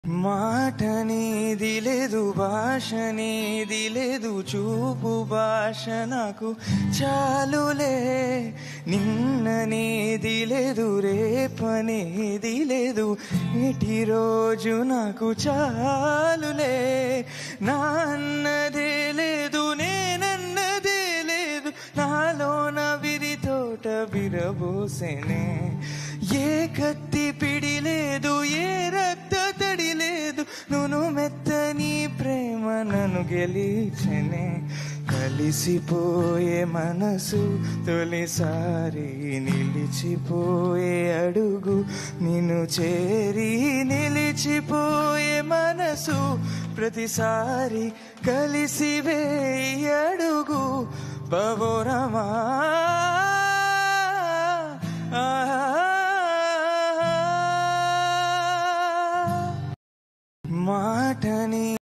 మాట నీది లేదు భాష నీది లేదు చూపు భాష నాకు చాలులే నిన్న నీది లేదు రేపనేది లేదు ఇటి రోజు నాకు చాలులే నాన్నదే లేదు నేనన్నదే లేదు నాలోన విరి తోట విరబోసెనే ఏ కత్తి పిడి లేదు ఏ రక్త తడి లేదు నును మెత్తని ప్రేమ నన్ను గెలిచెనే కలిసిపోయే మనసు తొలిసారి నిలిచిపోయే అడుగు నిన్ను చేరి నిలిచిపోయే మనసు ప్రతిసారి కలిసి వేయి అడుగు బవోరమా మాటని